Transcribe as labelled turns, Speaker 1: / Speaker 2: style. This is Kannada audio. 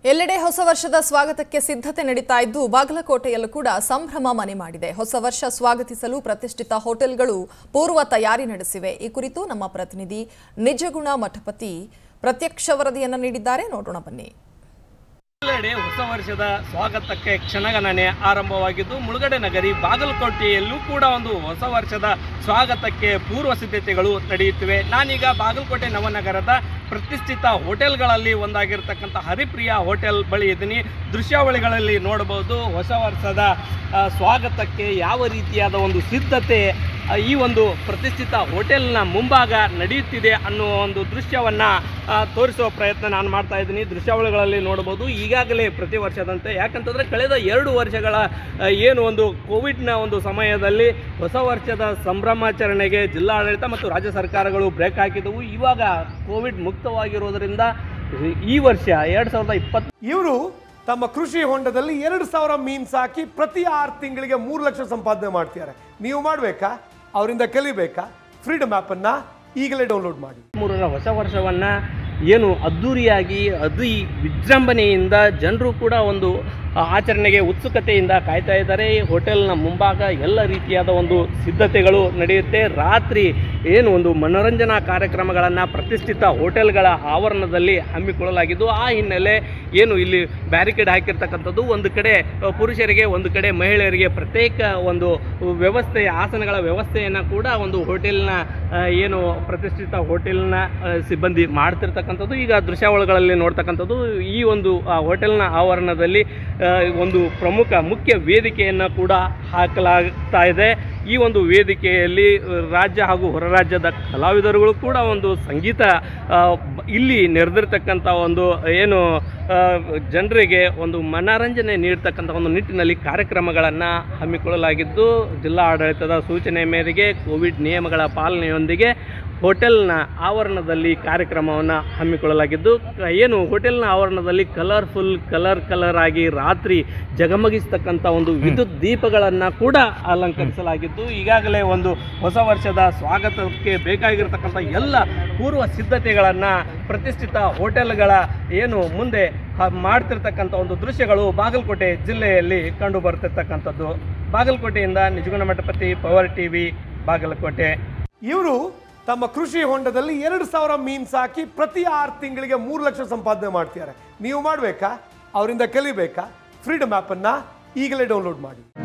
Speaker 1: ಎಲ್ಲೆಡೆ ಹೊಸ ವರ್ಷದ ಸ್ವಾಗತಕ್ಕೆ ಸಿದ್ಧತೆ ನಡೀತಾ ಇದ್ದು ಬಾಗಲಕೋಟೆಯಲ್ಲೂ ಕೂಡ ಸಂಭ್ರಮ ಮನೆ ಮಾಡಿದೆ ಹೊಸ ವರ್ಷ ಸ್ವಾಗತಿಸಲು ಪ್ರತಿಷ್ಠಿತ ಹೋಟೆಲ್ಗಳು ಪೂರ್ವ ತಯಾರಿ ನಡೆಸಿವೆ ಈ ಕುರಿತು ನಮ್ಮ ಪ್ರತಿನಿಧಿ ನಿಜಗುಣ ಮಠಪತಿ ಪ್ರತ್ಯಕ್ಷ ವರದಿಯನ್ನು ನೀಡಿದ್ದಾರೆ ನೋಡೋಣ ಬನ್ನಿ
Speaker 2: ಎಲ್ಲೆಡೆ ಹೊಸ ವರ್ಷದ ಸ್ವಾಗತಕ್ಕೆ ಕ್ಷಣಗಣನೆ ಆರಂಭವಾಗಿದ್ದು ಮುಳುಗಡೆ ನಗರಿ ಬಾಗಲಕೋಟೆಯಲ್ಲೂ ಕೂಡ ಒಂದು ಹೊಸ ವರ್ಷದ ಸ್ವಾಗತಕ್ಕೆ ಪೂರ್ವ ಸಿದ್ಧತೆಗಳು ನಡೆಯುತ್ತಿವೆ ನಾನೀಗ ಬಾಗಲಕೋಟೆ ನವನಗರದ ಪ್ರತಿಷ್ಠಿತ ಹೋಟೆಲ್ಗಳಲ್ಲಿ ಒಂದಾಗಿರ್ತಕ್ಕಂಥ ಹರಿಪ್ರಿಯ ಹೋಟೆಲ್ ಬಳಿ ಇದ್ದೀನಿ ದೃಶ್ಯಾವಳಿಗಳಲ್ಲಿ ನೋಡಬಹುದು ಹೊಸ ವರ್ಷದ ಆ, ಸ್ವಾಗತಕ್ಕೆ ಯಾವ ರೀತಿಯಾದ ಒಂದು ಸಿದ್ಧತೆ ಆ, ಈ ಒಂದು ಪ್ರತಿಷ್ಠಿತ ಹೋಟೆಲ್ನ ಮುಂಭಾಗ ನಡೆಯುತ್ತಿದೆ ಅನ್ನುವ ಒಂದು ದೃಶ್ಯವನ್ನ ಆ, ತೋರಿಸುವ ಪ್ರಯತ್ನ ನಾನು ಮಾಡ್ತಾ ಇದ್ದೀನಿ ದೃಶ್ಯಾವಳಿಗಳಲ್ಲಿ ನೋಡಬಹುದು ಈಗಾಗಲೇ ಪ್ರತಿ ವರ್ಷದಂತೆ ಯಾಕಂತಂದ್ರೆ ಕಳೆದ ಎರಡು ವರ್ಷಗಳ ಆ, ಏನು ಒಂದು ಕೋವಿಡ್ನ ಒಂದು ಸಮಯದಲ್ಲಿ ಹೊಸ ವರ್ಷದ ಸಂಭ್ರಮಾಚರಣೆಗೆ ಜಿಲ್ಲಾಡಳಿತ ಮತ್ತು ರಾಜ್ಯ ಸರ್ಕಾರಗಳು ಬ್ರೇಕ್ ಹಾಕಿದವು ಇವಾಗ ಕೋವಿಡ್ ಮುಕ್ತವಾಗಿರೋದ್ರಿಂದ ಈ ವರ್ಷ ಎರಡು ಸಾವಿರದ ಇಪ್ಪತ್ತು
Speaker 3: ಇವರು ತಮ್ಮ ಕೃಷಿ ಹೊಂಡದಲ್ಲಿ ಎರಡು ಸಾವಿರ ಮೀನ್ ಸಾಕಿ ಪ್ರತಿ ಆರು ತಿಂಗಳಿಗೆ ಮೂರು ಲಕ್ಷ ಸಂಪಾದನೆ ಮಾಡ್ತಿದ್ದಾರೆ ನೀವು ಮಾಡಬೇಕಾ ಅವರಿಂದ ಕಲಿಬೇಕಾ ಫ್ರೀಡಮ್ ಆ್ಯಪನ್ನು ಈಗಲೇ ಡೌನ್ಲೋಡ್ ಮಾಡಿ
Speaker 2: ಮೂರರ ಹೊಸ ವರ್ಷವನ್ನ ಏನು ಅದ್ಧೂರಿಯಾಗಿ ಅತಿ ವಿಜೃಂಭಣೆಯಿಂದ ಜನರು ಕೂಡ ಒಂದು ಆ, ಆಚರಣೆಗೆ ಉತ್ಸುಕತೆಯಿಂದ ಕಾಯ್ತಾ ಇದ್ದಾರೆ ಈ ಹೋಟೆಲ್ನ ಮುಂಭಾಗ ಎಲ್ಲ ರೀತಿಯಾದ ಒಂದು ಸಿದ್ಧತೆಗಳು ನಡೆಯುತ್ತೆ ರಾತ್ರಿ ಏನು ಒಂದು ಮನೋರಂಜನಾ ಕಾರ್ಯಕ್ರಮಗಳನ್ನು ಪ್ರತಿಷ್ಠಿತ ಹೋಟೆಲ್ಗಳ ಆವರಣದಲ್ಲಿ ಹಮ್ಮಿಕೊಳ್ಳಲಾಗಿದ್ದು ಆ ಹಿನ್ನೆಲೆ ಏನು ಇಲ್ಲಿ ಬ್ಯಾರಿಕೇಡ್ ಹಾಕಿರ್ತಕ್ಕಂಥದ್ದು ಒಂದು ಕಡೆ ಆ, ಪುರುಷರಿಗೆ ಒಂದು ಕಡೆ ಮಹಿಳೆಯರಿಗೆ ಪ್ರತ್ಯೇಕ ಒಂದು ವ್ಯವಸ್ಥೆ ಆಸನಗಳ ವ್ಯವಸ್ಥೆಯನ್ನು ಕೂಡ ಒಂದು ಹೋಟೆಲ್ನ ಆ, ಏನು ಪ್ರತಿಷ್ಠಿತ ಹೋಟೆಲ್ನ ಆ, ಸಿಬ್ಬಂದಿ ಮಾಡ್ತಿರ್ತಕ್ಕಂಥದ್ದು ಈಗ ದೃಶ್ಯಾವಳಿಗಳಲ್ಲಿ ನೋಡ್ತಕ್ಕಂಥದ್ದು ಈ ಒಂದು ಆ, ಹೋಟೆಲ್ನ ಆವರಣದಲ್ಲಿ ಆ, ಒಂದು ಪ್ರಮುಖ ಮುಖ್ಯ ವೇದಿಕೆಯನ್ನು ಕೂಡ ಹಾಕಲಾಗ್ತಾ ಇದೆ ಈ ಒಂದು ವೇದಿಕೆಯಲ್ಲಿ ಆ, ರಾಜ್ಯ ಹಾಗೂ ಹೊರ ರಾಜ್ಯದ ಕಲಾವಿದರುಗಳು ಕೂಡ ಒಂದು ಸಂಗೀತ ಆ, ಬ- ಇಲ್ಲಿ ನೆರೆದಿರ್ತಕ್ಕಂಥ ಒಂದು ಏನು ಆ, ಜನರಿಗೆ ಒಂದು ಮನರಂಜನೆ ನೀಡ್ತಕ್ಕಂಥ ಒಂದು ನಿಟ್ಟಿನಲ್ಲಿ ಕಾರ್ಯಕ್ರಮಗಳನ್ನು ಹಮ್ಮಿಕೊಳ್ಳಲಾಗಿದ್ದು ಜಿಲ್ಲಾ ಆಡಳಿತದ ಸೂಚನೆ ಮೇರೆಗೆ ಕೋವಿಡ್ ನಿಯಮಗಳ ಪಾಲನೆಯೊಂದಿಗೆ ಹೋಟೆಲ್ನ ಆವರಣದಲ್ಲಿ ಕಾರ್ಯಕ್ರಮವನ್ನು ಹಮ್ಮಿಕೊಳ್ಳಲಾಗಿದ್ದು ಕ- ಏನು ಹೋಟೆಲ್ನ ಆವರಣದಲ್ಲಿ ಕಲರ್ಫುಲ್ ಕಲರ್ ಕಲರ್ ಆಗಿ ರಾತ್ರಿ ಜಗಮಗಿಸ್ತಕ್ಕಂಥ ಒಂದು ವಿದ್ಯುತ್ ದೀಪಗಳನ್ನು ಕೂಡ ಅಲಂಕರಿಸಲಾಗಿದ್ದು ಈಗಾಗಲೇ ಒಂದು ಹೊಸ ವರ್ಷದ ಸ್ವಾಗತಕ್ಕೆ ಬೇಕಾಗಿರ್ತಕ್ಕಂಥ ಎಲ್ಲ ಪೂರ್ವ ಸಿದ್ಧತೆಗಳನ್ನು ಪ್ರತಿಷ್ಠಿತ ಹೋಟೆಲ್ಗಳ ಏನು ಮುಂದೆ ಹ- ಮಾಡ್ತಿರ್ತಕ್ಕಂಥ ಒಂದು ದೃಶ್ಯಗಳು ಬಾಗಲಕೋಟೆ ಜಿಲ್ಲೆಯಲ್ಲಿ ಕಂಡು ಬರ್ತಿರ್ತಕ್ಕಂಥದ್ದು ಬಾಗಲಕೋಟೆಯಿಂದ ನಿಜಗುಣ ಮಠಪತಿ ಪವರ್ ಟಿವಿ ಬಾಗಲಕೋಟೆ
Speaker 3: ಇವರು ತಮ್ಮ ಕೃಷಿ ಹೊಂಡದಲ್ಲಿ ಎರಡು ಸಾವಿರ ಮೀನ್ ಸಾಕಿ ಪ್ರತಿ ಆರು ತಿಂಗಳಿಗೆ ಮೂರು ಲಕ್ಷ ಸಂಪಾದನೆ ಮಾಡ್ತಿದ್ದಾರೆ ನೀವು ಮಾಡಬೇಕಾ ಅವರಿಂದ ಕಲಿಬೇಕಾ ಫ್ರೀಡಮ್ ಆ್ಯಪನ್ನು ಈಗಲೇ ಡೌನ್ಲೋಡ್ ಮಾಡಿ